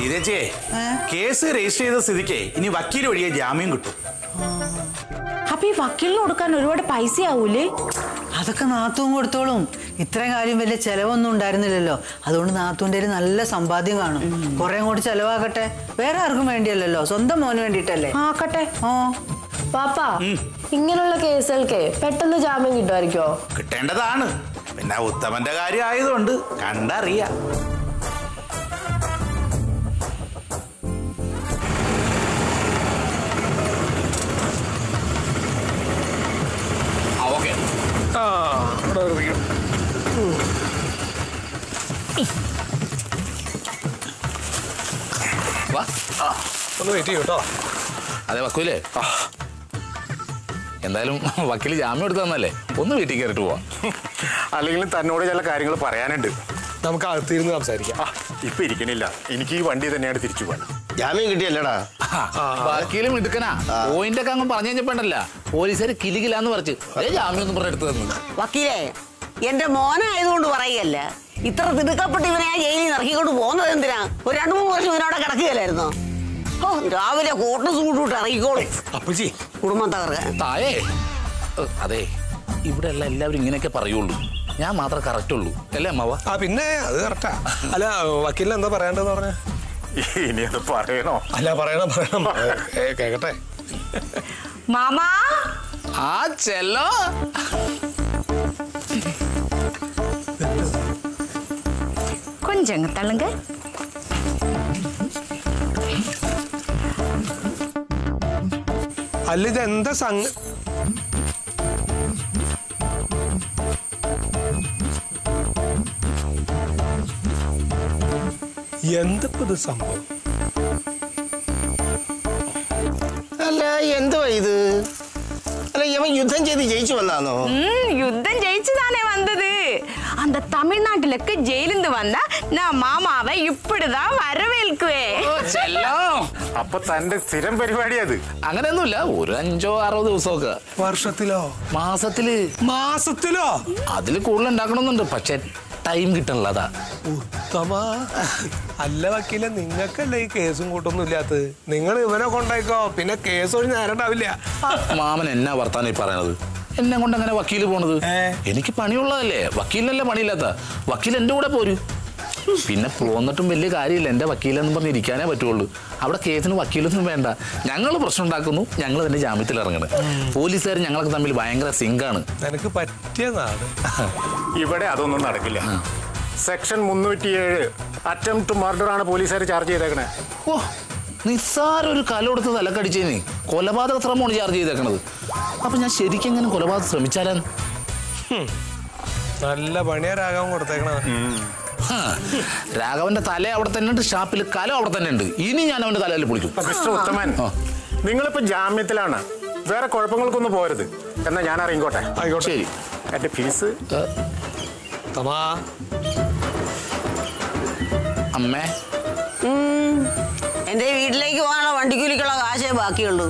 ഗീതച്ചേ case register ചെയ്ത സ്ഥിതിക്ക് ഇനി വക്കീൽ വഴിയെ ജാമ്യം കിട്ടും അപ്പൊ ഈ വക്കീലിന് കൊടുക്കാൻ ഒരുപാട് പൈസ ആവൂലേ അതൊക്കെ നാത്തൂൻ കൊടുത്തോളും ഇത്രയും കാര്യം വലിയ ചെലവൊന്നും ഉണ്ടായിരുന്നില്ലല്ലോ അതുകൊണ്ട് നാത്തൂൻ്റെ കയ്യില് നല്ല സമ്പാദ്യം കാണും കുറെ കൂടി ചെലവാകട്ടെ വേറെ ആർക്കും വേണ്ടിയല്ലല്ലോ സ്വന്തം മോന് വേണ്ടിയിട്ടല്ലേ ആക്കട്ടെ ഓ പാപ്പാ ഇങ്ങനെയുള്ള കേസുകൾക്ക് പെട്ടെന്ന് ജാമ്യം കിട്ടുമായിരിക്കോ കിട്ടേണ്ടതാണ് പിന്നെ ഉത്തമന്റെ കാര്യം ആയതുകൊണ്ട് കണ്ടറിയാം ഓക്കെ ആ ഇവിടെ ഇരിക്കും. വാ ഒന്ന് വെയിറ്റ് ചെയ്യൂ കേട്ടോ അതെ വക്കൂലേ എന്തായാലും വക്കീൽ ജാമ്യം എടുത്തു തന്നല്ലേ ഒന്ന് വീട്ടിൽ കയറിട്ട് പോവാം അല്ലെങ്കിലും തന്നോട് ചില കാര്യങ്ങൾ പറയാനുണ്ട് നമുക്ക് അകത്തിരുന്ന് സംസാരിക്കാം ആ ഇപ്പൊ ഇരിക്കണില്ല എനിക്ക് ഈ വണ്ടി തന്നെയാണ് തിരിച്ചു പോകണം ജാമ്യം കിട്ടിയല്ലടാ വക്കീലും എടുക്കനാ പോയിന്റ് ഒക്കെ അങ്ങ് പറഞ്ഞു കഴിഞ്ഞപ്പോണ്ടല്ല പോലീസുകാർ കിലികിലാന്ന് പറിച്ച് അതേ ജാമ്യം ഒന്നും പറഞ്ഞെടുത്ത് തന്നു വക്കീലേ എന്റെ മോനായതുകൊണ്ട് പറയല്ല ഇത്ര തിടുക്കപ്പെട്ട് ഇവനെ ആ ജയിലിൽ നിന്ന് ഇറക്കിക്കൊണ്ട് പോകുന്നത് എന്തിനാ ഒരു രണ്ടു മൂന്ന് വർഷം ഇവനവിടെ കിടക്കുകയല്ലായിരുന്നോ ഓ രാവിലെ കോട്ട സൂട്ടിട്ട് ഇറങ്ങിക്കോളും അപ്പച്ചി കുടുംബം തകർക്കാൻ തായേ ഏ, അതെ ഇവിടെ ഉള്ള എല്ലാവരും ഇങ്ങനെയൊക്കെ പറയുള്ളൂ ഞാൻ മാത്രമേ കറക്റ്റ് ഉള്ളൂ അല്ലേ അമ്മാവ ആ പിന്നെ അത് കറക്റ്റാ അല്ല വക്കീലിന് എന്താ പറയണ്ടെന്ന് പറഞ്ഞ ഇനി അത് പറയണോ അല്ല പറയണം പറയണം ഏ, കേക്കട്ടെ മാമാ ആ ചെല്ലോ കൊഞ്ചങ്ങ തള്ളുങ്ക അല്ല ഇത് എന്താ സംഗ എന്തപ്പോ ഇത് സംഭവം അല്ല എന്തുവാ ഇത് അല്ല ഇവൻ യുദ്ധം ചെയ്ത് ജയിച്ചു വന്നാന്നോ ம் யுத்தம் ஜெயிச்சுதானே வந்தது அந்த தமிழ்நாட்டுலக்கு ஜெயிலிருந்து வந்தா நான் மாமாவை இப்படிதான் வரவேൽക്കുവേ ചെല്ലോ അപ്പൊ തന്റെ സ്ഥിരം പരിപാടി അത് അങ്ങനെയൊന്നുമില്ല ഒരു അഞ്ചോ ആറോ ദിവസമൊക്കെ വർഷത്തിലോ മാസത്തില് മാസത്തിലോ അതിൽ കൂടുതൽ ഉണ്ടാക്കണമെന്നുണ്ട് പക്ഷെ ടൈം കിട്ടണില്ല അതാ ഉത്തമ അല്ല വക്കീലെ നിങ്ങൾക്കല്ല ഈ കേസും കൂട്ടൊന്നും ഇല്ലാത്തത് നിങ്ങൾ ഇവനെ കൊണ്ടായിക്കോ പിന്നെ കേസ് ഒരു നേരം ഉണ്ടാവില്ല മാമൻ എന്നാ വർത്താനം ഈ പറയണത് എന്നെ കൊണ്ട് അങ്ങനെ വക്കീല് പോണത് ഏ? എനിക്ക് പണിയുള്ളതല്ലേ വക്കീലിനല്ലേ പണിയില്ലാത്ത വക്കീൽ എന്റെ കൂടെ പോരും പിന്നെ പോന്നിട്ടും വലിയ കാര്യമില്ല എന്റെ വക്കീലെന്ന് പറഞ്ഞ് ഇരിക്കാനേ പറ്റുള്ളൂ അവിടെ കേസിന് വക്കീലൊന്നും വേണ്ട ഞങ്ങൾ പ്രശ്നം ഉണ്ടാക്കുന്നു ഞങ്ങൾ തന്നെ ജാമ്യത്തിൽ ഇറങ്ങണം പോലീസുകാർ ഞങ്ങളൊക്കെ തമ്മിൽ ഭയങ്കര സിങ്കാണ് നിനക്ക് പറ്റിയ നാട് ഇവിടെ അതൊന്നും നടക്കില്ല സെക്ഷൻ മുന്നൂറ്റിയേഴ് അറ്റം ടു മർഡർ ആണ് പോലീസുകാർ ചാർജ് ചെയ്തേക്കണേ ഓ നിസ്സാര ഒരു കല കൊടുത്ത് തലക്കടിച്ചേന് കൊലപാതക ശ്രമമാണ് ചാർജ് ചെയ്തേക്കണത് അപ്പൊ ഞാൻ ശരിക്കും എങ്ങനെ കൊലപാതകം ശ്രമിച്ചാലാ നല്ല പണിയാ രാഘവൻ കൊടുത്തേക്കണത് ഹാ, രാഘവന്റെ തല അവിടെ തന്നെ ഉണ്ട് ഷാപ്പിൽ കലം അവിടെ തന്നെ ഉണ്ട് ഇനി ഞാൻ അവന്റെ തലയിൽ പൊളിക്കും മിസ്റ്റർ ഉത്തമൻ ആ. നിങ്ങളിപ്പോ ജാമ്യത്തിലാണ് വേറെ കുഴപ്പങ്ങൾക്കൊന്നും പോരുത് എന്നാ ഞാൻ ഇറങ്ങിക്കോട്ടെ ആയിക്കോട്ടെ ശരി എന്റെ ഫീസ് ഏ, തമാ അമ്മേ ഉം. എന്റെ വീട്ടിലേക്ക് പോകാനുള്ള വണ്ടിക്കൂലിക്കുള്ള കാശേ ബാക്കിയുള്ളൂ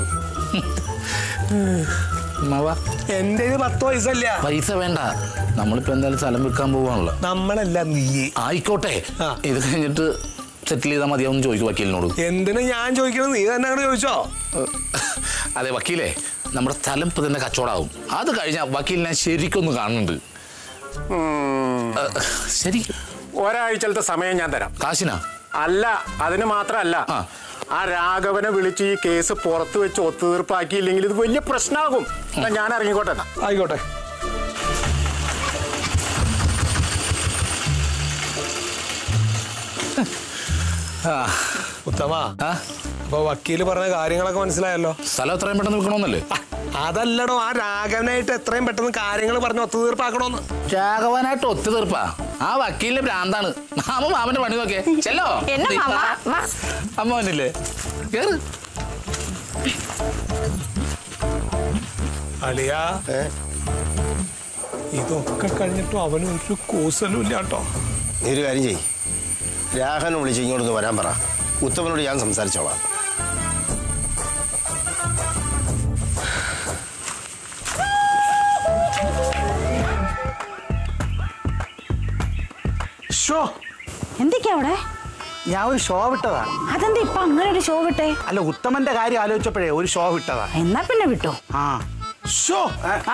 അമ്മാവ എന്റെ ഇത് പത്ത് വയസ്സല്ല പൈസ വേണ്ട നമ്മളിപ്പോ എന്തായാലും സ്ഥലം വിൽക്കാൻ പോവാണല്ലോ നമ്മളല്ല നീ ആയിക്കോട്ടെ ആ. ഇത് കഴിഞ്ഞിട്ട് സെറ്റിൽ ചെയ്താൽ മതിയാവും ചോദിക്കും വക്കീലിനോട് എന്തിനാ ഞാൻ ചോദിക്കണത് നീ തന്നെ അങ്ങോട്ട് ചോദിച്ചോ ഏ, അതെ വക്കീലേ നമ്മുടെ സ്ഥലം ഇപ്പൊ തന്നെ കച്ചവടാവും അത് കഴിഞ്ഞാൽ വക്കീൽ ഞാൻ ശരിക്കൊന്ന് കാണുന്നുണ്ട് ഏ, ശരി ഒരാഴ്ചത്തെ സമയം ഞാൻ തരാം കാശിനാ അല്ല അതിന് മാത്രമല്ല ആ. ആ രാഘവനെ വിളിച്ച് ഈ കേസ് പുറത്ത് വെച്ച് ഒത്തുതീർപ്പാക്കിയില്ലെങ്കിൽ ഇത് വലിയ പ്രശ്നമാകും എന്നാ ഞാൻ ഇറങ്ങിക്കോട്ടെ എന്നാ ആയിക്കോട്ടെ ആ, ഉത്തമ ആ, അപ്പൊ വക്കീല് പറഞ്ഞ കാര്യങ്ങളൊക്കെ മനസ്സിലായല്ലോ സ്ഥലം എത്രയും പെട്ടെന്ന് വിൽക്കണമെന്നല്ലേ അതല്ലടോ ആ രാഘവനായിട്ട് എത്രയും പെട്ടെന്ന് കാര്യങ്ങൾ പറഞ്ഞ് ഒത്തുതീർപ്പാക്കണോന്ന് രാഘവനായിട്ട് ഒത്തുതീർപ്പാ ആ വക്കീലിന്റെ ഭ്രാന്താണ് മാമ മാമന്റെ പണി നോക്കേ ചെല്ലോ என்ன மாமா வா അമ്മ വന്നില്ലേ കേറ് അളിയാ ഇതൊക്കെ കഴിഞ്ഞിട്ടും അവന് ഒരു കൂസലും ഇല്ല കേട്ടോ നീ ഒരു കാര്യം ചെയ്യ് രാഘവനെ വിളിച്ച് ഇങ്ങോട്ടൊന്ന് വരാൻ പറ ഉത്തമനോട് ഞാൻ സംസാരിച്ചോളാം ഷോ എന്തൊക്കെയാ അവിടെ ഞാൻ ഒരു ഷോ വിട്ടതാ അതെന്താ ഇപ്പൊ അങ്ങനെ ഒരു ഷോ വിട്ടേ അല്ല ഉത്തമന്റെ കാര്യം ആലോചിച്ചപ്പോഴേ ഒരു ഷോ വിട്ടതാ എന്നാ പിന്നെ വിട്ടോ ആ ഷോ ആ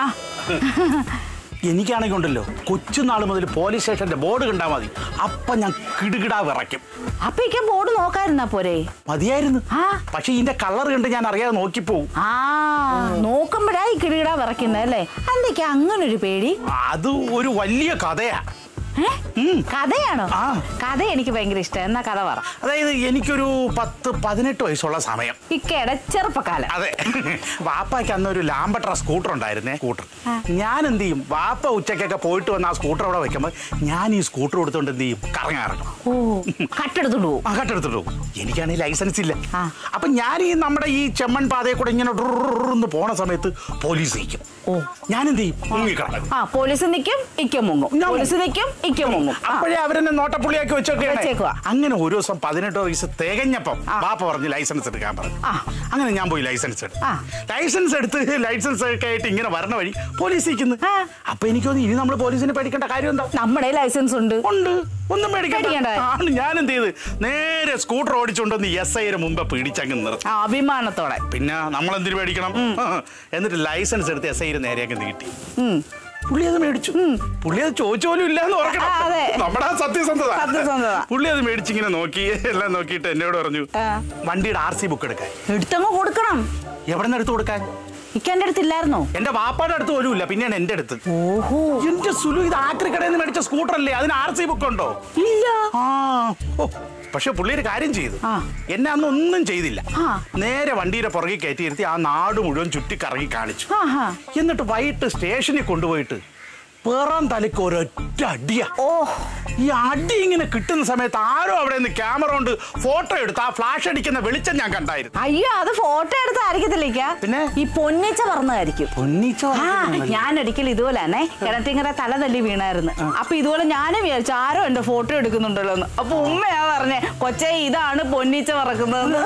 എനിക്കാണെങ്കിൽ ഉണ്ടല്ലോ കൊച്ചുനാൾ മുതൽ പോലീസ് സ്റ്റേഷന്റെ ബോർഡ് കണ്ടാ മതി അപ്പൊ ഞാൻ കിടുകിടാ വിറയ്ക്കും അപ്പൊ ഇക്ക ബോർഡ് നോക്കായിരുന്നാ പോരെ മതിയായിരുന്നു ആ. പക്ഷെ ഇതിന്റെ കളർ കണ്ട് ഞാൻ അറിയാതെ നോക്കിപ്പോവും ആ നോക്കുമ്പോഴാ ഈ കിടുകിടാ വിറയ്ക്കുന്നത് അല്ലേ എന്തൊക്കെ അങ്ങനെ ഒരു പേടി അത് ഒരു വലിയ കഥയാ ഏ? കഥയാണോ ആ. കഥ എനിക്ക് ഭയങ്കര ഇഷ്ടം എന്നാ കഥ പറ അതായത് എനിക്കൊരു പത്ത് പതിനെട്ട് വയസ്സുള്ള സമയം ഇക്കയുടെ ചെറുപ്പക്കാലം അതെ വാപ്പയ്ക്ക് അന്ന് ഒരു ലാമ്പട്ര സ്കൂട്ടർ ഉണ്ടായിരുന്നേ സ്കൂട്ടർ ഞാൻ എന്ത് ചെയ്യും വാപ്പ ഉച്ചക്കൊക്കെ പോയിട്ട് വന്ന് ആ സ്കൂട്ടർ അവിടെ വെക്കുമ്പോൾ ഞാൻ ഈ സ്കൂട്ടർ കൊടുത്തോണ്ട് എന്ത് ചെയ്യും കറങ്ങാറുണ്ട് ഓ കട്ടെടുത്തോണ്ട് പോവും ആ കട്ടെടുത്തിട്ടു എനിക്കാണെങ്കിൽ ലൈസൻസ് ഇല്ല ആ. അപ്പൊ ഞാൻ ഈ നമ്മുടെ ഈ ചെമ്മൺ പാതയെ കൂടെ ഇങ്ങനെ ഡുർന്ന് പോണ സമയത്ത് പോലീസ് നിൽക്കും ഓ ഞാൻ എന്ത് ചെയ്യും മുങ്ങിക്കിടക്കും ആ പോലീസ് നിൽക്കും ഇക്ക മുങ്ങും ഞാൻ പോലീസ് നിൽക്കും ഇക്ക മുങ്ങും ആ. അപ്പോഴേ അവരെന്നെ നോട്ടപ്പുള്ളിയാക്കി വെച്ചൊക്കെയാണ് വെച്ചേക്കുവാ. അങ്ങനെ ഒരു ദിവസം പതിനെട്ട് വയസ്സ് തികഞ്ഞപ്പം ബാപ്പ പറഞ്ഞ് ലൈസൻസ് എടുക്കാൻ പറഞ്ഞു ആ. അങ്ങനെ ഞാൻ പോയി ലൈസൻസ് എടുത്തു ആ. ലൈസൻസ് എടുത്ത് ലൈസൻസ് ഒക്കെ ആയിട്ട് ഇങ്ങനെ വരണ വഴി പോലീസ് ഇരിക്കുന്നു ആ. അപ്പൊ എനിക്ക് തോന്നി ഇനി നമ്മൾ പോലീസിനെ പേടിക്കേണ്ട കാര്യം എന്താ നമ്മുടെ ലൈസൻസ് ഉണ്ട് ഉണ്ട് ഒന്നും പേടിക്കണ്ട പേടിക്കണ്ട. ആണ് ഞാൻ എന്ത് ചെയ്ത് നേരെ സ്കൂട്ടർ ഓടിച്ചുകൊണ്ടൊന്ന് എസ് ഐയുടെ മുമ്പ് പിടിച്ചങ്ങ് നിർത്തി ആ, അഭിമാനത്തോടെ പിന്നെ നമ്മൾ എന്തിനു പേടിക്കണം എന്നിട്ട് ലൈസൻസ് എടുത്ത് എസ് ഐയുടെ നേരെയൊക്കെ നീട്ടി ഉം. പുള്ളി അത് മേടിച്ചു പുള്ളി അത് ചോദിച്ചു പോലും ഇല്ല എന്ന് ഓർക്കണം ആ, അതെ. നമ്മുടെ ആ സത്യസന്ധത സത്യസന്ധത. പുള്ളി അത് മേടിച്ചിങ്ങനെ നോക്കി എല്ലാം നോക്കിയിട്ട് എന്നോട് പറഞ്ഞു ആ. വണ്ടിയുടെ ആർ സി ബുക്ക് എടുക്കാൻ എടുത്തങ്ങ് കൊടുക്കണം എവിടെ നിന്ന് എടുത്ത് കൊടുക്കാൻ ഇക്ക എന്റെ അടുത്തില്ലായിരുന്നോ എന്റെ വാപ്പാടെ അടുത്ത് പോലും ഇല്ല പിന്നെയാണ് എന്റെ അടുത്ത് ഓഹോ എന്റെ സുലു ഇത് ആക്രിക്കടയിൽ നിന്ന് മേടിച്ച സ്കൂട്ടർ അല്ലേ അതിന് ആർ സി ബുക്ക് ഉണ്ടോ ഇല്ല ആ ഓ പക്ഷെ പുള്ളി ഒരു കാര്യം ചെയ്തു ആ. എന്നെ അന്ന് ഒന്നും ചെയ്തില്ല ആ. നേരെ വണ്ടിയുടെ പുറകെ കയറ്റി ഇരുത്തി ആ നാട് മുഴുവൻ ചുറ്റിക്കറങ്ങി കാണിച്ചു ആഹാ. എന്നിട്ട് വൈകിട്ട് സ്റ്റേഷനിൽ കൊണ്ടുപോയിട്ട് പിറം തലയ്ക്ക് ഒരൊറ്റ അടിയാ ഓ ഈ അടി ഇങ്ങനെ കിട്ടുന്ന സമയത്ത് ആരോ അവിടെ നിന്ന് ക്യാമറ കൊണ്ട് ഫോട്ടോ എടുത്ത് ആ ഫ്ലാഷ് അടിക്കുന്ന വെളിച്ചം ഞാൻ കണ്ടായിരുന്നു അയ്യോ അത് ഫോട്ടോ എടുത്തായിരിക്കത്തില്ല ഇക്ക പിന്നെ? ഈ പൊന്നിച്ച പറഞ്ഞതായിരിക്കും പൊന്നിച്ച ആ ഞാൻ ഒരിക്കൽ ഇതുപോലെ തന്നെ കിണറ്റിങ്ങര തല തല്ലി വീണായിരുന്നു അപ്പൊ ഇതുപോലെ ഞാനും വിചാരിച്ചു ആരോ എന്റെ ഫോട്ടോ എടുക്കുന്നുണ്ടല്ലോ എന്ന് അപ്പൊ ഉമ്മയാ പറഞ്ഞേ കൊച്ചേ ഇതാണ് പൊന്നിച്ച പറക്കുന്നതെന്ന്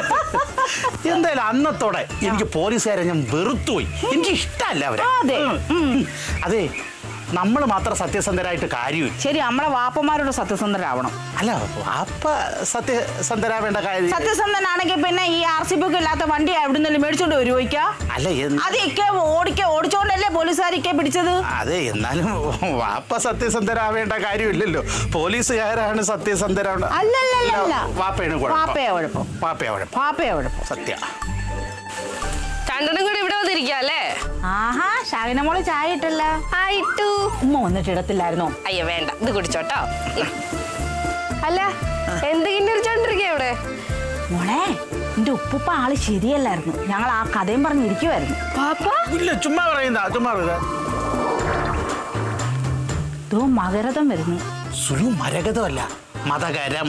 എന്തായാലും അന്നത്തോടെ എനിക്ക് പോലീസുകാരെ ഞാൻ വെറുത്തുപോയി എനിക്ക് ഇഷ്ടമല്ല അവരെ അതെ. ഉം. അതെ നമ്മൾ മാത്രം സത്യസന്ധരായിട്ട് കാര്യമില്ല ശരി നമ്മളെ വാപ്പന്മാരോട് സത്യസന്ധരാവണം അല്ല വാപ്പ സത്യസന്ധരാവേണ്ട കാര്യം സത്യസന്ധനാണെങ്കിൽ പിന്നെ ഈ ആർ സി ബുക്ക് ഇല്ലാത്ത വണ്ടി എവിടുന്നല്ലേ മേടിച്ചോണ്ട് വരുമോ ഇക്ക അല്ല എന്ത്- അത് ഇക്ക ഓടിക്ക ഓടിച്ചോണ്ടല്ലേ പോലീസുകാർ ഇക്ക പിടിച്ചത് അതെ എന്നാലും വാപ്പ സത്യസന്ധരാവേണ്ട കാര്യമില്ലല്ലോ പോലീസുകാരാണ് സത്യസന്ധരാണ് അല്ലല്ലല്ല വാപ്പയാണ് കുഴപ്പം വാപ്പയാ കുഴപ്പം വാപ്പയാ കുഴപ്പം വാപ്പയാ കുഴപ്പം സത്യ രണ്ടെണ്ണം കൂടി ഇവിടെ വന്നിരിക്കുക അല്ലേ ആഹാ ഷാഹിന മോള് ചായ ഇട്ടല്ല ആ ഇട്ടു ഉമ്മ വന്നിട്ട് ഇടത്തില്ലായിരുന്നോ അയ്യോ വേണ്ട ഇത് കുടിച്ചോട്ടോ അല്ല എന്ത് കിണ്ടിരിച്ചോണ്ടിരിക്കുക ഇവിടെ മോളെ എന്റെ ഉപ്പുപ്പ ആള് ശരിയല്ലായിരുന്നു ഞങ്ങൾ ആ കഥയും പറഞ്ഞിരിക്കുമായിരുന്നു പാപ്പ ഇല്ല ചുമ്മാ പറയുന്ന ചുമ്മാ പറയുന്ന ഇതോ മകരതം വരുന്നു സുലു മരകതമല്ല മതകരം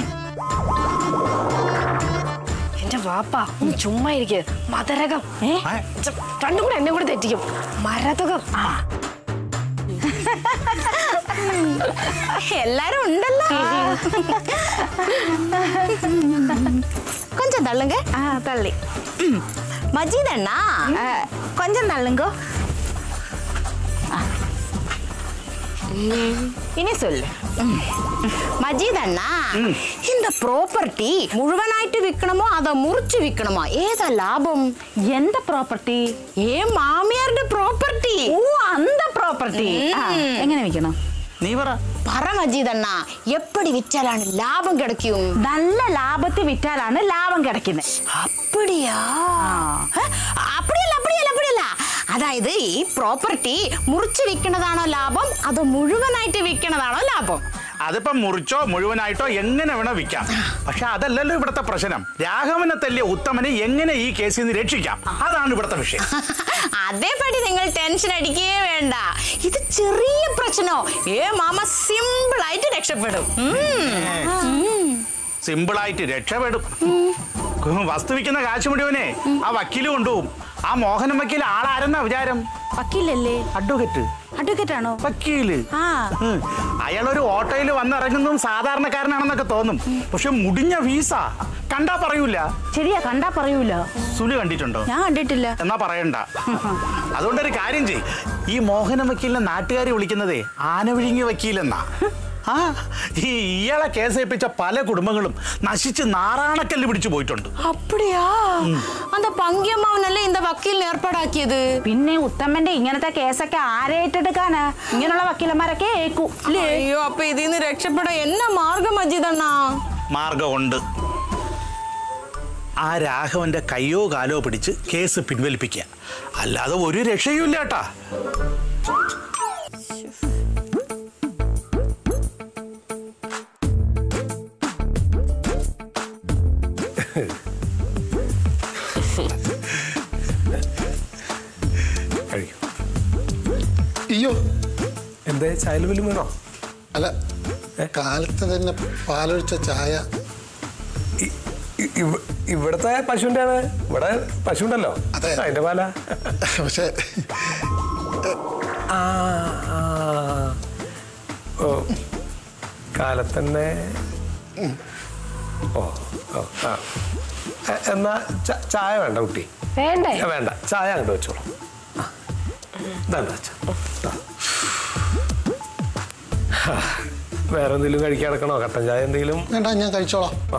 എന്റെ വാപ്പ ഒന്ന് ചുമ്മാ ഇരിക്കുക മതരകം ഏ ഏ? ഛെ, രണ്ടും കൂടെ എന്നെ കൂടെ തെറ്റിക്കും മരതകം എല്ലാരും ഉണ്ടല്ലോ கொஞ்சம் தள்ளுங்க ആ തള്ളി மஜீத் அண்ணா ആ, കൊഞ്ചം തള്ളുങ്കോ ആ. ഇനി சொல்லு மஜீத் அண்ணா இந்த ப்ராப்பர்ட்டி முழுவனாயிட்டு விற்கணுமோ அதை முறிச்சு விற்கணுமா ஏதா லாபம் എന്ത പ്രോപ്പർട്ടി ஏ மாமியாருடைய ப்ராப்பர்ட்டி ഓ അന്ത പ്രോപ്പർട്ടി എങ്ങനെ വിൽക്കണം നീ പറ പറ മജീദ് അണ്ണാ എപ്പടി വിറ്റാലാണ് ലാഭം കിടക്കും നല്ല ലാഭത്തിൽ വിറ്റാലാണ് ലാഭം കിടക്കുന്നത് அப்படியா ഏ? அப்படிയല്ല அப்படிയല്ല அப்படிയല്ല അതായത് ഈ പ്രോപ്പർട്ടി മുറിച്ച് വിൽക്കുന്നതാണോ ലാഭം അതോ മുഴുവനായിട്ട് വിൽക്കുന്നതാണോ ലാഭം അതിപ്പം മുറിച്ചോ മുഴുവനായിട്ടോ എങ്ങനെ വേണോ വിൽക്കാം പക്ഷെ അതല്ലല്ലോ ഇവിടുത്തെ പ്രശ്നം രാഘവനെ തല്ലിയ ഉത്തമനെ എങ്ങനെ ഈ കേസിൽ നിന്ന് രക്ഷിക്കാം അതാണ് ഇവിടുത്തെ വിഷയം അതേപടി നിങ്ങൾ ടെൻഷൻ അടിക്കേ വേണ്ട ഇത് ചെറിയ പ്രശ്നോ ഏ മാമ സിമ്പിൾ ആയിട്ട് രക്ഷപ്പെടും ഉം. സിമ്പിളായിട്ട് രക്ഷപ്പെടും വസ്തു വിൽക്കുന്ന കാശ് മുഴുവനെ ആ വക്കീല് കൊണ്ടുപോകും ആ മോഹനം വക്കീൽ ആളാരെന്നാ വിചാരം വക്കീലല്ലേ അഡ്വക്കറ്റ് അഡ്വക്കേറ്റ് ആണോ വക്കീല് ആ ഉം. അയാളൊരു ഓട്ടോയിൽ വന്നിറങ്ങുന്നതും സാധാരണക്കാരനാണെന്നൊക്കെ തോന്നും പക്ഷെ മുടിഞ്ഞ വീസ കണ്ടാ പറയൂല ശരിയാ കണ്ടാ പറയൂല സുലു കണ്ടിട്ടുണ്ടോ ഞാൻ കണ്ടിട്ടില്ല എന്നാ പറയണ്ട അതുകൊണ്ടൊരു കാര്യം ചെയ് ഈ മോഹന വക്കീലിനെ നാട്ടുകാർ വിളിക്കുന്നതേ ആന വിഴുങ്ങിയ വക്കീലെന്നാ ആ ഈ ഇയാളെ കേസേൽപ്പിച്ച പല കുടുംബങ്ങളും നശിച്ച് നാറാണക്കല്ല് പിടിച്ചു പോയിട്ടുണ്ട് அப்படியா அந்த பங்கியம்மாவனല്ലേ இந்த വക്കീലിനെ ഏർപ്പാടാക്കിയത് പിന്നെ ഉത്തമന്റെ ഇങ്ങനത്തെ കേസൊക്കെ ആരെ ഏറ്റെടുക്കാനാ ഇങ്ങനെയുള്ള വക്കീലന്മാരൊക്കെ ഏക്കൂ ഇല്ലേ അയ്യോ അപ്പൊ ഇതിന്ന് രക്ഷപ്പെടാൻ എന്നാ മാർഗം അജിതണ്ണാ മാർഗമുണ്ട് ആ രാഘവന്റെ കയ്യോ കാലോ പിടിച്ച് കേസ് പിൻവലിപ്പിക്കുക അല്ലാതെ ഒരു രക്ഷയുമില്ല കേട്ടാ കഴിക്കും അയ്യോ എന്തേ ചായൽ വല്ലതും വേണോ അല്ല കാലത്ത് തന്നെ പാലൊഴിച്ച ചായ ഇ- ഇ- ഇവ- ഇവിടുത്തെ പശുവിന്റെ ആണ് ഇവിടെ പശു ഉണ്ടല്ലോ അതെ. അതിന്റെ പാല പക്ഷെ ആ ആ. ഓ കാലത്തന്നെ ഓ ഓ ആ എ- എന്നാ ച- ചായ വേണ്ട കുട്ടി വേണ്ടേ ഏ, വേണ്ട ചായ അങ്ങോട്ട് വെച്ചോളൂ ആ. ഇതാണ്ട് വെച്ചോ. ദാ. ഹാ. വേറെ എന്തെങ്കിലും കഴിക്കാൻ കിടക്കണോ കട്ടൻ ചായ എന്തെങ്കിലും വേണ്ട ഞാൻ കഴിച്ചോളാം ആ.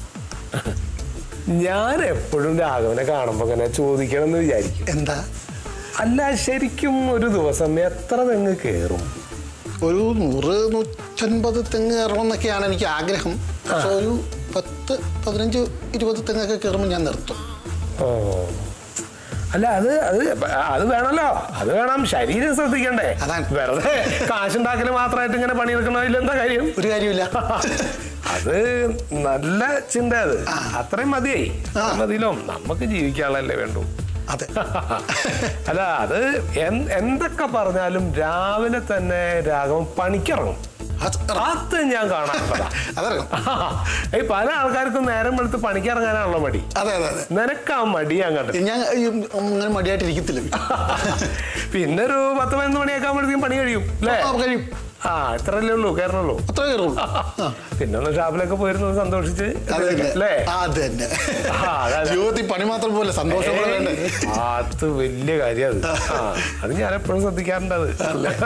ഞാൻ എപ്പോഴും രാഘവനെ കാണുമ്പോ ഇങ്ങനെ ചോദിക്കണം എന്ന് വിചാരിക്കും എന്താ അല്ല ശരിക്കും ഒരു ദിവസം എത്ര തെങ്ങ് കേറും ഒരു നൂറ് നൂറ്റൻപത് തെങ്ങ് കയറണം എന്നൊക്കെയാണ് എനിക്ക് ആഗ്രഹം പക്ഷെ ഒരു പത്ത് പതിനഞ്ച് ഇരുപത് തെങ്ങൊക്കെ കയറുമ്പോൾ ഞാൻ നിർത്തും ഓ അല്ല അത് അത് അത് വേണമല്ലോ അത് വേണം ശരീരം ശ്രദ്ധിക്കണ്ടേ അതാണ്. വെറുതെ കാശുണ്ടാക്കല് മാത്രമായിട്ട് ഇങ്ങനെ പണിയെടുക്കണതിൽ എന്താ കാര്യം ഒരു കാര്യമില്ല അത് നല്ല ചിന്ത അത് അത്രയും മതിയായി ആ. മതിയല്ലോ നമുക്ക് ജീവിക്കാനുള്ളല്ലേ വേണ്ടു അതെ അല്ല അത് എൻ- എന്തൊക്കെ പറഞ്ഞാലും രാവിലെ തന്നെ രാഘവൻ പണിക്കിറങ്ങും അത് അത് ഞാൻ കാണാറുള്ളതാ അതറിയാം ഈ പല ആൾക്കാർക്കും നേരം വെളുത്ത് പണിക്കിറങ്ങാനാണല്ലോ മടി അതെ അതെ അതെ നിനക്ക് ആ മടി അങ്ങോട്ട് ഞാൻ ഈ അങ്ങനെ മടിയായിട്ട് ഇരിക്കത്തില്ല പിന്നെ ഒരു പത്ത് പതിനൊന്ന് മണിയൊക്കെ ആകുമ്പോഴത്തേക്കും പണി കഴിയും അല്ലേ ആ, കഴിയും ആ ഇത്രല്ലേ ഉള്ളൂ കയറണുള്ളൂ അത്രേ കയറുള്ളൂ ആ, പിന്നെ ഒന്ന് ഷാപ്പിലൊക്കെ പോയിരുന്നത് സന്തോഷിച്ച് അത് തന്നെ അല്ലേ ആ, അത് തന്നെ ആ, അതെ, അതെ. ജീവിതത്തിൽ പണി മാത്രം പോലെ സന്തോഷം കൂടെ വേണ്ടേ ഏയ്, അത് വലിയ കാര്യം അത് ആ, അത് ഞാൻ എപ്പോഴും ശ്രദ്ധിക്കാറുണ്ട് അത്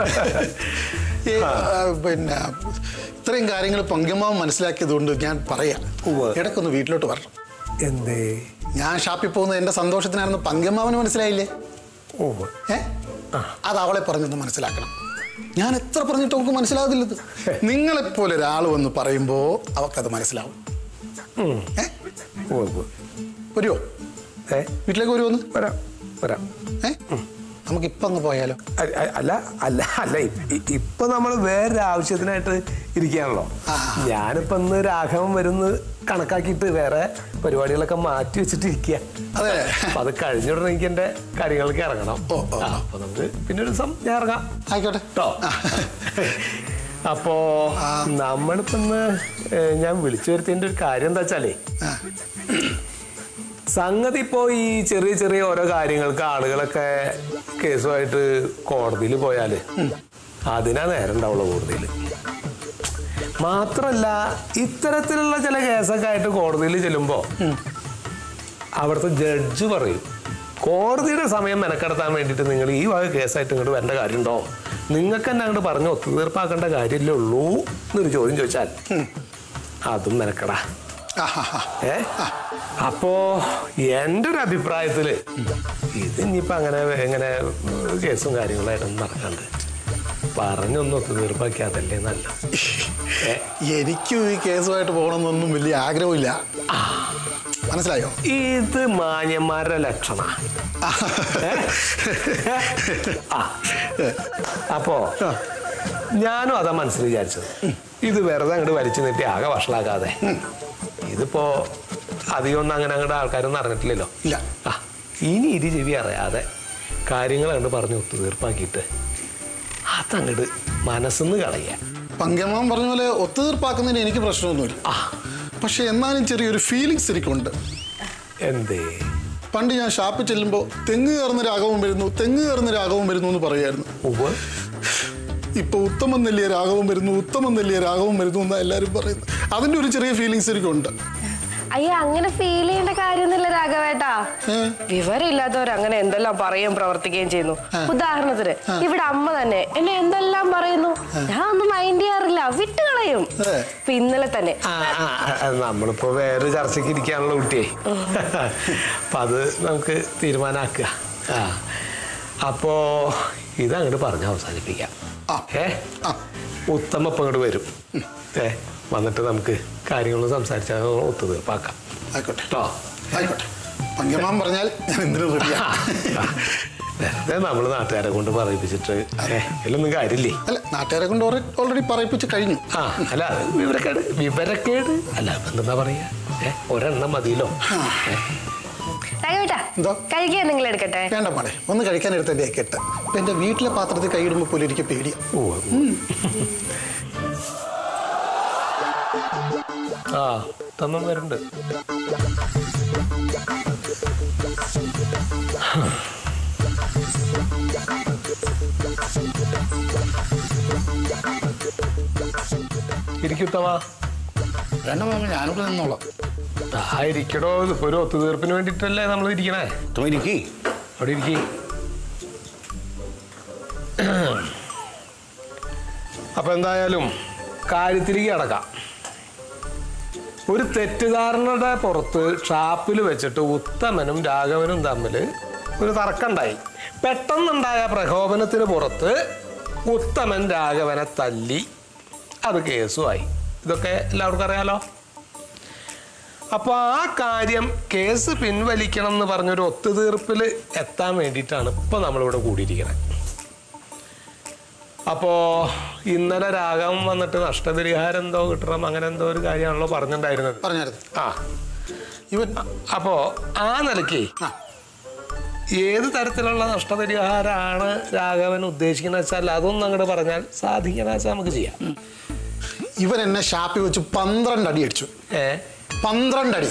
ഈ, ആ, പിന്നെ ഇത്രയും കാര്യങ്ങൾ പങ്കമാവ് മനസ്സിലാക്കിയത് കൊണ്ട് ഞാൻ പറയാം ഉവ്വ്. ഇടയ്ക്കൊന്ന് വീട്ടിലോട്ട് വരണം എന്തേ ഞാൻ ഷാപ്പിൽ പോകുന്നത് എന്റെ സന്തോഷത്തിനായിരുന്നു പങ്കമാവിന് മനസ്സിലായില്ലേ ഓ ഏ അത് അവളെ പറഞ്ഞൊന്ന് മനസ്സിലാക്കണം ഞാൻ എത്ര പറഞ്ഞിട്ട് അവൾക്ക് മനസ്സിലാകത്തില്ലത് നിങ്ങളെപ്പോലെ ഒരാൾ വന്ന് പറയുമ്പോൾ അവൾക്കത് മനസ്സിലാവും ഉം. ഏ ഓ ഓ. വരുമോ ഏ വീട്ടിലേക്ക് വരുമോന്ന് വരാം വരാം ഏ നമുക്ക് ഇപ്പം അങ്ങ് പോയാലോ അ- അ- അല്ല അല്ല അല്ല ഇ- ഇ- ഇപ്പൊ നമ്മൾ വേറൊരു ആവശ്യത്തിനായിട്ട് ഇരിക്കുകയാണല്ലോ ആ. ഞാനിപ്പോ ഇന്ന് രാഘവൻ വരുന്ന കണക്കാക്കിയിട്ട് വേറെ പരിപാടികളൊക്കെ മാറ്റി വെച്ചിട്ട് ഇരിക്കുക അതെ. അപ്പൊ അത് കഴിഞ്ഞ ഉടനെ എനിക്ക് എന്റെ കാര്യങ്ങൾക്ക് ഇറങ്ങണം ഓ, ഓ, ആ, അപ്പൊ നമുക്ക് പിന്നെ ഒരു ദിവസം ഞാൻ ഇറങ്ങാം ആയിക്കോട്ടെ കേട്ടോ അപ്പോ നമ്മളിപ്പോ ഇന്ന് ഏ, ഞാൻ വിളിച്ചു വരുത്തിയതിന്റെ ഒരു കാര്യം എന്താ വെച്ചാലേ ആ. സംഗതി ഇപ്പോ ഈ ചെറിയ ചെറിയ ഓരോ കാര്യങ്ങൾക്ക് ആളുകളൊക്കെ കേസുമായിട്ട് കോടതിയിൽ പോയാല് അതിനാ നേരം ഉണ്ടാവുള്ളൂ കോടതിയിൽ മാത്രല്ല ഇത്തരത്തിലുള്ള ചില കേസൊക്കെ ആയിട്ട് കോടതിയിൽ ചെല്ലുമ്പോ അവിടുത്തെ ജഡ്ജ് പറയും കോടതിയുടെ സമയം മെനക്കെടുത്താൻ വേണ്ടിയിട്ട് നിങ്ങൾ ഈ വക കേസായിട്ട് ഇങ്ങോട്ട് വരേണ്ട കാര്യമുണ്ടോ നിങ്ങൾക്ക് തന്നെ അങ്ങോട്ട് പറഞ്ഞ് ഒത്തുതീർപ്പാക്കേണ്ട കാര്യമല്ലേ ഉള്ളൂ എന്നൊരു ചോദ്യം ചോദിച്ചാൽ അതും മെനക്കെടാ ആഹാ. ഏ അപ്പോ എൻ്റെ ഒരു അഭിപ്രായത്തില് ഇത് ഇനിയിപ്പോ അങ്ങനെ എങ്ങനെ കേസും കാര്യങ്ങളായിട്ടൊന്നും നടക്കണ്ട് പറഞ്ഞൊന്നും ഒത്തുതീർപ്പാക്കിയാതല്ലേ നല്ല ഏ എനിക്കും ഈ കേസുമായിട്ട് പോകണമെന്നൊന്നും വലിയ ആഗ്രഹമില്ല മനസ്സിലായോ ഇത് മാന്യന്മാരുടെ ലക്ഷണ ആ അപ്പോ ഞാനും അതാ മനസ്സിൽ വിചാരിച്ചത് ഇത് വെറുതെ അങ്ങോട്ട് വലിച്ചു നീട്ടി ആകെ വഷളാക്കാതെ ഇതിപ്പോ അധികം ഒന്നും അങ്ങനെ അങ്ങോട്ട് ആൾക്കാരൊന്നും അറിഞ്ഞിട്ടില്ലല്ലോ ഇല്ല. ആ ഇനി ഇരു ചെവി അറിയാതെ കാര്യങ്ങൾ അങ്ങോട്ട് പറഞ്ഞ് ഒത്തുതീർപ്പാക്കിയിട്ട് അതങ്ങോട്ട് മനസ്സിന്ന് കളയുക പങ്കമാൻ പറഞ്ഞ പോലെ ഒത്തുതീർപ്പാക്കുന്നതിന് എനിക്ക് പ്രശ്നമൊന്നുമില്ല പക്ഷെ എന്നാലും ചെറിയൊരു ഫീലിങ്സ് എനിക്കുണ്ട് എന്തേ പണ്ട് ഞാൻ ഷാപ്പിൽ ചെല്ലുമ്പോൾ തെങ്ങ് കയറുന്ന രാഗവും വരുന്നു തെങ്ങ് കയറുന്ന രാഗവും വരുന്നു എന്ന് പറയുമായിരുന്നു ഉവ്വ് ഇപ്പൊ ഉത്തമം നെല്ലിയ രാഗവും വരുന്നു ഉത്തമം നെല്ലിയ രാഗവും വരുന്നു എന്നാ എല്ലാവരും പറയുന്നത് അതിന്റെ ഒരു ചെറിയ ഫീലിങ്സ് എനിക്കുണ്ട് അയ്യ അങ്ങനെ ഫീൽ ചെയ്യേണ്ട കാര്യമൊന്നുമില്ല രാഘവേട്ടാ വിവരമില്ലാത്തവർ അങ്ങനെ എന്തെല്ലാം പറയുകയും പ്രവർത്തിക്കുകയും ചെയ്യുന്നു ഉദാഹരണത്തിന് ഇവിടെ അമ്മ തന്നെ എന്നെ എന്തെല്ലാം പറയുന്നു ഞാൻ ഒന്നും മൈൻഡ് ചെയ്യാറില്ല വിട്ടുകളയും ഇപ്പൊ ഇന്നലെ തന്നെ ആ, ആ, ആ, നമ്മളിപ്പോ വേറെ ചർച്ചയ്ക്ക് ഇരിക്കാനുള്ള കുട്ടിയെ അപ്പൊ അത് നമുക്ക് തീരുമാനാക്കുക ആ അപ്പോ ഇതങ്ങോട്ട് പറഞ്ഞ് അവസാനിപ്പിക്കാം ഏ ഉത്തമ ഇപ്പൊ ഇങ്ങോട്ട് വരും ഏ വന്നിട്ട് നമുക്ക് കാര്യങ്ങൾ സംസാരിച്ചാൽ ഒത്തുതീർപ്പാക്കാം ആയിക്കോട്ടെ കേട്ടോ ആയിക്കോട്ടെ പങ്കമാൻ പറഞ്ഞാൽ ഞാൻ എന്തിനും റെഡിയാണ് വെറുതെ നമ്മൾ നാട്ടുകാരെ കൊണ്ട് പറയിപ്പിച്ചിട്ട് ഏ ഇതിലൊന്നും കാര്യമില്ലേ അല്ല നാട്ടുകാരെ കൊണ്ട് ഓൾറെഡി പറയിപ്പിച്ച് കഴിഞ്ഞു ആ അല്ല അത് വിവരക്കേട് വിവരക്കേട് അല്ല ഇപ്പൊ എന്താ പറയാ ഏ ഒരെണ്ണം മതിയല്ലോ ഏ രാഘവേട്ടാ കഴിക്കാൻ നിങ്ങൾ എടുക്കട്ടെ വേണ്ട മോളെ ഒന്ന് കഴിക്കാൻ എടുത്ത എൻ്റെ കെട്ട് ഇപ്പൊ എൻ്റെ വീട്ടിലെ പാത്രത്തിൽ കൈയിടുമ്പോൾ പോലും എനിക്ക് പേടിയാ ആ തമ്മൻ വരുന്നുണ്ട് ഇരിക്കുത്തമാ വേണ്ട മാമ ഞാനിവിടെ നിന്നോളാം ആ ഇരിക്കടോ ഇതിപ്പോ ഒരു ഒത്തുതീർപ്പിന് വേണ്ടിട്ടല്ലേ നമ്മൾ ഇരിക്കണേ ഇരിക്കേ അവിടെ ഇരിക്കേ അപ്പൊ എന്തായാലും കാര്യത്തിലേക്ക് കിടക്കാം ഒരു തെറ്റിദ്ധാരണയുടെ പുറത്ത് ഷാപ്പിൽ വെച്ചിട്ട് ഉത്തമനും രാഘവനും തമ്മിൽ ഒരു തർക്കമുണ്ടായി പെട്ടെന്നുണ്ടായ പ്രകോപനത്തിന് പുറത്ത് ഉത്തമൻ രാഘവനെ തല്ലി അത് കേസുമായി ഇതൊക്കെ എല്ലാവർക്കും അറിയാലോ അപ്പോൾ ആ കാര്യം കേസ് പിൻവലിക്കണം എന്ന് പറഞ്ഞൊരു ഒത്തുതീർപ്പിൽ എത്താൻ വേണ്ടിയിട്ടാണ് ഇപ്പം നമ്മളിവിടെ കൂടിയിരിക്കുന്നത് അപ്പോൾ ഇന്നലെ രാഘവൻ വന്നിട്ട് നഷ്ടപരിഹാരം എന്തോ കിട്ടണം അങ്ങനെ എന്തോ ഒരു കാര്യമാണല്ലോ പറഞ്ഞിട്ടുണ്ടായിരുന്നത് പറഞ്ഞായിരുന്നു ആ ഇവൻ അപ്പോൾ ആ നിലയ്ക്ക് ഏത് തരത്തിലുള്ള നഷ്ടപരിഹാരമാണ് രാഘവൻ ഉദ്ദേശിക്കുന്നത് വെച്ചാൽ അതൊന്നും അങ്ങോട്ട് പറഞ്ഞാൽ സാധിക്കണ വെച്ചാൽ നമുക്ക് ചെയ്യാം ഇവൻ എന്നെ ഷാപ്പിൽ വെച്ച് പന്ത്രണ്ട് അടി അടിച്ചു ഏ പന്ത്രണ്ട് അടി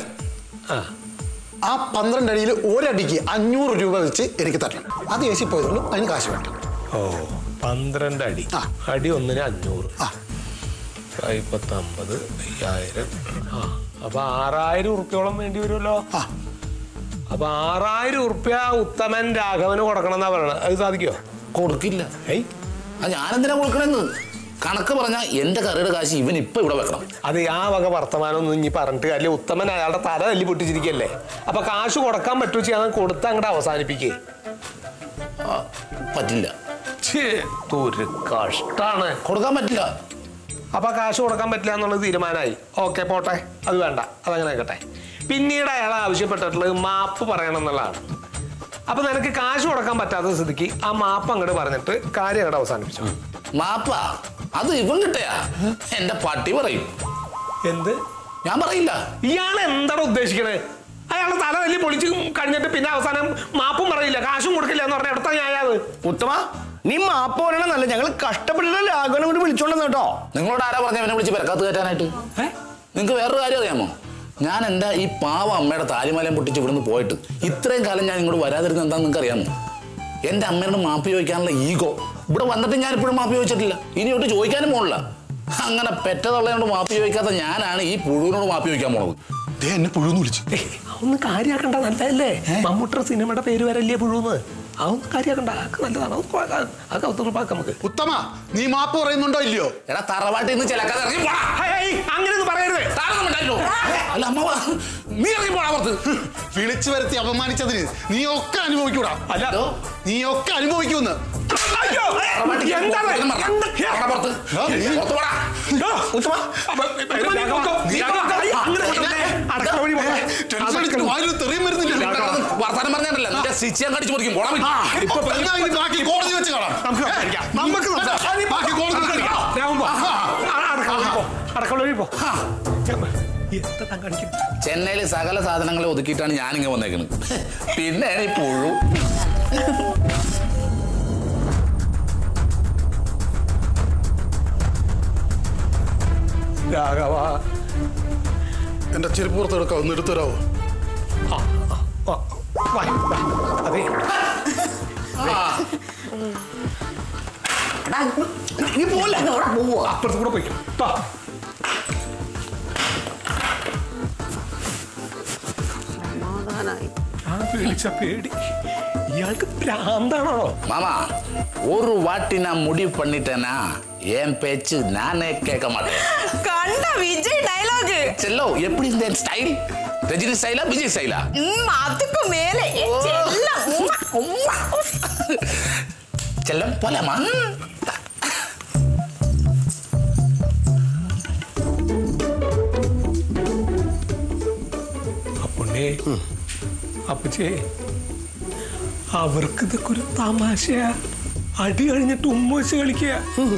ആ പന്ത്രണ്ട് അടിയിൽ ഒരടിക്ക് അഞ്ഞൂറ് രൂപ വെച്ച് എനിക്ക് തരണം അത് ഏസി പോയതുള്ളൂ അതിന് കാശ് വേണ്ട ഓ പന്ത്രണ്ട് അടി അടി ഒന്നിന് അഞ്ഞൂറ് ഇപ്പത്തി അമ്പത് അയ്യായിരം ആ അപ്പൊ ആറായിരം ഉറുപ്പ്യോളം വേണ്ടി വരുമല്ലോ അപ്പൊ ആറായിരം ഉറുപ്പ്യ ഉത്തമൻ രാഘവന് കൊടുക്കണം എന്നാ പറയണത് അത് സാധിക്കോ കൊടുക്കില്ല ഏയ് അത് ഞാനെന്തിനാ കൊടുക്കണെന്ന് കണക്ക് പറഞ്ഞാൽ എന്റെ കറിയുടെ കാശ് ഇവൻ ഇപ്പൊ ഇവിടെ വെക്കണം അത് ആ വക വർത്തമാനം ഒന്നും ഇനി പറഞ്ഞിട്ട് കാര്യമില്ല ഉത്തമൻ അയാളുടെ തല തല്ലി പൊട്ടിച്ചിരിക്കല്ലേ അപ്പൊ കാശ് കൊടുക്കാൻ പറ്റുമോ ചെയ്യാൻ കൊടുത്ത് അങ്ങോട്ട് അവസാനിപ്പിക്കേ പറ്റില്ല ഒരു കഷ്ടാണ് കൊടുക്കാൻ പറ്റില്ല അപ്പൊ കാശ് കൊടുക്കാൻ പറ്റില്ല എന്നുള്ളത് തീരുമാനമായി ഓക്കെ പോട്ടെ അത് വേണ്ട അതങ്ങനെ ആയിക്കട്ടെ പിന്നീട് അയാൾ ആവശ്യപ്പെട്ടിട്ടുള്ളത് മാപ്പ് പറയണം എന്നുള്ളതാണ് അപ്പൊ നിനക്ക് കാശ് കൊടുക്കാൻ പറ്റാത്ത സ്ഥിതിക്ക് ആ മാപ്പ് അങ്ങോട്ട് പറഞ്ഞിട്ട് കാര്യം അങ്ങോട്ട് അവസാനിപ്പിച്ചു മാപ്പാ അത് ഇവൻ കിട്ടയാ എന്റെ പട്ടി പറയും എന്ത് ഞാൻ പറയില്ല ഇയാൾ എന്താണ് ഉദ്ദേശിക്കണത് അയാളെ തല തല്ലി പൊളിച്ച് കഴിഞ്ഞിട്ട് പിന്നെ അവസാനം മാപ്പും പറയില്ല കാശും കൊടുക്കില്ല എന്ന് പറഞ്ഞ എടുത്ത ഞായത് ഉത്തമ നീ മാപ്പ് പറയണമെന്നല്ല ഞങ്ങൾ കഷ്ടപ്പെട്ടിട്ട് രാഘവനെ കൊണ്ട് വിളിച്ചോണ്ടെന്ന് കേട്ടോ നിങ്ങളോട് ആരാ പറഞ്ഞ അവനെ വിളിച്ച് പെരക്കാത്ത് കയറ്റാനായിട്ട് നിങ്ങൾക്ക് വേറൊരു കാര്യം അറിയാമോ ഞാൻ എൻ്റെ ഈ പാവ അമ്മയുടെ താലിമാലയം പൊട്ടിച്ച് ഇവിടുന്ന് പോയിട്ട് ഇത്രയും കാലം ഞാൻ ഇങ്ങോട്ട് വരാതിരുന്നത് എന്താണെന്ന് നിങ്ങൾക്ക് അറിയാമോ എൻ്റെ അമ്മയോട് മാപ്പ് ചോദിക്കാനുള്ള ഈഗോ ഇവിടെ വന്നിട്ട് ഞാൻ ഇപ്പോഴും മാപ്പ് ചോദിച്ചിട്ടില്ല ഇനിയോട്ട് ചോദിക്കാനും പോണില്ല അങ്ങനെ പെറ്റതുള്ളതിനോട് മാപ്പ് ചോദിക്കാത്ത ഞാനാണ് ഈ പുഴുവിനോട് മാപ്പ് ചോദിക്കാൻ പോണത് എന്നെ പുഴുന്ന് വിളിച്ചു ഒന്ന് കാര്യാക്കണ്ട നല്ലതല്ലേ മമ്മൂട്ടർ സിനിമയുടെ പേര് വരല്ലേ പുഴുന്ന് അതൊന്നും കാര്യാക്കണ്ട അതൊക്കെ നല്ലതാണ് അത് കൊ- അത് അതൊക്കെ ഒത്തുറപ്പാക്കാം നമുക്ക് ഉത്തമ നീ മാപ്പ് പറയുന്നുണ്ടോ ഇല്ലയോ എടാ തറവാട്ടിൽ നിന്ന് ചിലക്കാതെ ഇറങ്ങി പോടാ അങ്ങനെയൊന്നും പറയരുത് താനൊന്നും മിണ്ടാതിരുന്നോ? അല്ല അമ്മ നീ ഇറങ്ങി പോടാ പുറത്ത് വിളിച്ചു വരുത്തി അപമാനിച്ചതിന് നീ ഒക്കെ അനുഭവിക്കൂടാ അല്ല നീ ഒക്കെ അനുഭവിക്കൂന്ന് എന്താണ് പുറത്ത് പുറത്ത് പോടാ വർത്താനം പറഞ്ഞിട്ടില്ല നിന്റെ സ്റ്റിച്ച് ഞാൻ കടിച്ചു മുറിക്കും പോടാ ബാക്കി കോടതി വെച്ച് കാണാം നമുക്ക് ബാക്കി കോടതി വെച്ച് കാണാം അടക്കള പോ എന്താ കാണിക്കും ചെന്നൈയിൽ സകല സാധനങ്ങളെ ഒതുക്കിയിട്ടാണ് ഞാനിങ്ങനെ വന്നേക്കുന്നത് പിന്നെ ഈ പുഴു രാഘവ എന്റെ ചെരുപ്പ് പുറത്ത് എടുക്കാം ഒന്ന് എടുത്തു തരാമോ അതെ നീ പോലെ പോവാ അപ്പുറത്ത് കൂടെ പോയിക്കും സമാധാനമായി ആ പേടിച്ച പേടി ഇയാൾക്ക് ഭ്രാന്താണോ மாமா ஒரு வாட்டி நான் முடிவு பண்ணிட்டேன்னா என் பேச்சு நானே கேட்க மாட்டேன் കണ്ട വിജയ് ഡയലോഗ് செல்லோ எப்படி இந்த ஸ்டைல் ரஜினி ஸ்டைலா விஜய் ஸ்டைலா അതുക്കു മേലെ ഏ, ചെല്ലം. ഉമ്മ, ഉമ്മ. செல்லம் போலாமா അപ്പൊണ്ണേ അപ്പച്ചേ അവർക്ക് ഇതൊക്കെ ഒരു തമാശയാ അടി കഴിഞ്ഞിട്ട് ഉമ്മ വെച്ച് കളിക്കുക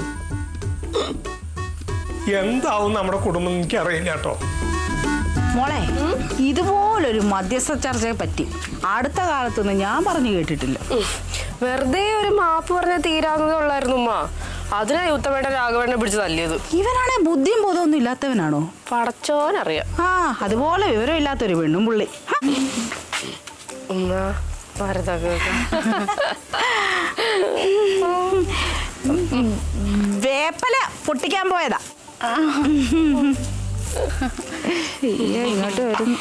എന്താവും നമ്മുടെ കുടുംബം എനിക്കറിയില്ല കേട്ടോ മോളെ ഇതുപോലൊരു മധ്യസ്ഥ ചർച്ചയെ പറ്റി അടുത്ത കാലത്തൊന്നും ഞാൻ പറഞ്ഞു കേട്ടിട്ടില്ല വെറുതെ ഒരു മാപ്പ് പറഞ്ഞാൽ തീരാവുന്നതുള്ളായിരുന്നു ഉമ്മ അതിനായി ഉത്തമേട്ട രാഘവേട്ടനെ പിടിച്ച് തല്ലിയത് ഇവനാണെ ബുദ്ധിയും ബോധമൊന്നും ഇല്ലാത്തവനാണോ പടച്ചോനറിയാം ആ അതുപോലെ വിവരമില്ലാത്തൊരു പെണ്ണും പുള്ളി ഹ. ഉമ്മ വരതൊക്കെ വേപ്പല പൊട്ടിക്കാൻ പോയതാ അയ്യോ, ഇങ്ങോട്ട് വരുന്നു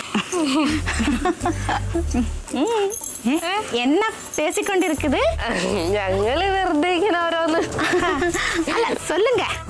ഏ, എന്ന പേസിക്കൊണ്ടിരിക്കുത് ഞങ്ങള് വെറുതെ ഇങ്ങനെ ഓരോന്ന് അല്ല சொல்லுங்க